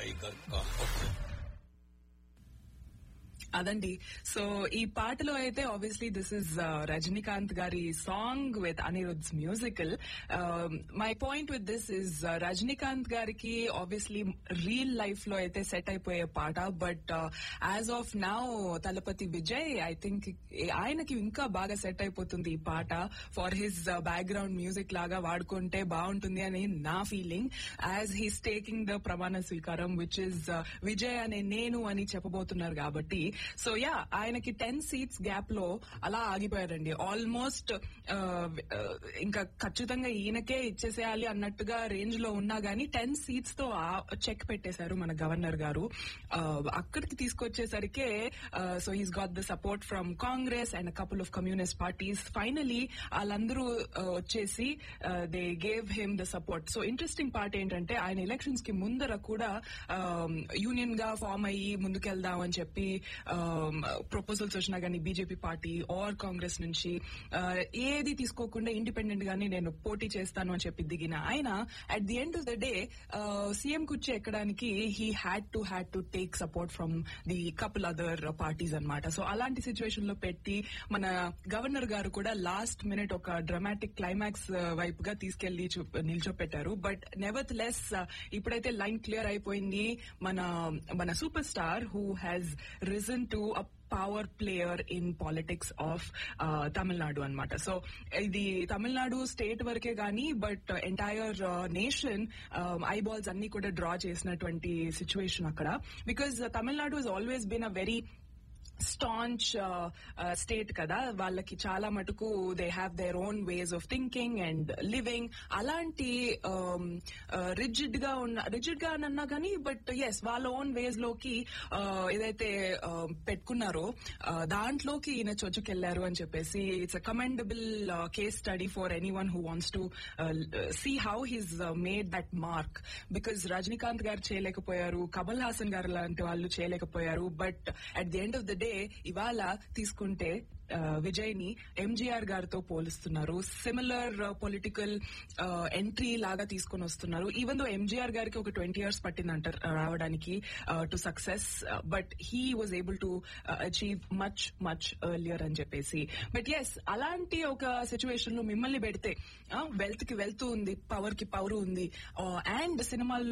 tiger का हुक्म అదండి సో ఈ పాటలో అయితే ఆబ్వియస్లీ దిస్ ఇస్ రజనీకాంత్ గారి song with Anirudh's musical my point with this is Rajinikanth గారికి ఆబ్వియస్లీ రియల్ లైఫ్ లో అయితే సెట్ అయిపోయే పాట but as of now Thalapathy Vijay I think ఆయనకి ఇంకా బాగా సెట్ అయిపోతుంది ఈ పాట ఫర్ హిస్ బ్యాక్గ్రౌండ్ మ్యూజిక్ లాగా వాడుకుంటే బాగుంటుంది అని నా feeling as he's taking the ప్రమాణ స్వీకారం విచ్ ఇస్ విజయ్ అనే నేను అని చెప్పబోతున్నారు కాబట్టి సో యా ఆయనకి టెన్ సీట్స్ గ్యాప్ లో అలా ఆగిపోయారండి ఆల్మోస్ట్ ఇంకా ఖచ్చితంగా ఈయనకే ఇచ్చేసేయాలి అన్నట్టుగా రేంజ్ లో ఉన్నా గానీ టెన్ సీట్స్ తో చెక్ పెట్టేశారు మన గవర్నర్ గారు అక్కడికి తీసుకొచ్చేసరికి so he's got the support from Congress and couple of communist parties finally వాళ్ళందరూ వచ్చేసి they gave him the support so interesting part ఏంటంటే ఆయన ఎలక్షన్స్ కి ముందర కూడా యూనియన్ గా ఫామ్ అయ్యి ముందుకెళ్దాం అని చెప్పి ప్రపోజల్స్ వచ్చినా గానీ బీజేపీ పార్టీ ఆర్ కాంగ్రెస్ నుంచి ఏది తీసుకోకుండా ఇండిపెండెంట్ గానే నేను పోటీ చేస్తాను అని చెప్పి దిగిన ఆయన at the end of the day CM కుర్చీ ఎక్కడానికి he had to had to take support from the couple other parties అనమాట సో అలాంటి సిచ్యువేషన్ లో పెట్టి మన గవర్నర్ గారు కూడా లాస్ట్ మినిట్ ఒక డ్రమాటిక్ క్లైమాక్స్ వైపుగా తీసుకెళ్లి నిల్చోపెట్టారు బట్ నెవర్త్ లెస్ ఇప్పుడైతే లైన్ క్లియర్ అయిపోయింది మన మన super star who has risen to a power player in politics of Tamil Nadu అనమాట సో ఇది తమిళనాడు స్టేట్ వరకే గానీ బట్ ఎంటైర్ నేషన్ ఐబాల్స్ అన్ని కూడా డ్రా చేసినటువంటి సిచ్యువేషన్ అక్కడ because Tamil Nadu is always been a very staunch state కదా వాళ్ళకి చాలా మటుకు they have their own ways of thinking and living అలాంటి రిజిడ్ గా ఉన్న రిజిడ్ గా అన్నా కానీ బట్ ఎస్ వాళ్ళ ఓన్ వేస్ లోకి ఏదైతే పెట్టుకున్నారో దాంట్లోకి ఈయన చొచ్చుకెళ్లారు అని చెప్పేసి it's a commendable case study for anyone who wants to see how he's made that mark because Rajinikanth గారు చేయలేకపోయారు కమల్ హాసన్ గారు లాంటి వాళ్ళు చేయలేకపోయారు but at the end of the day ఇవాళ తీసుకుంటే విజయ్ ని ఎంజీఆర్ గారితో పోలుస్తున్నారు సిమిలర్ పొలిటికల్ ఎంట్రీ లాగా తీసుకొని వస్తున్నారు ఈవెన్ దో ఎంజీఆర్ గారికి ఒక ట్వంటీ ఇయర్స్ పట్టిందంట రావడానికి to success but he was able to achieve much much earlier అని చెప్పేసి బట్ ఎస్ అలాంటి ఒక సిచ్యువేషన్ లో మిమ్మల్ని పెడితే వెల్త్ కి వెల్త్ ఉంది పవర్ కి పవర్ ఉంది అండ్ సినిమాల్లో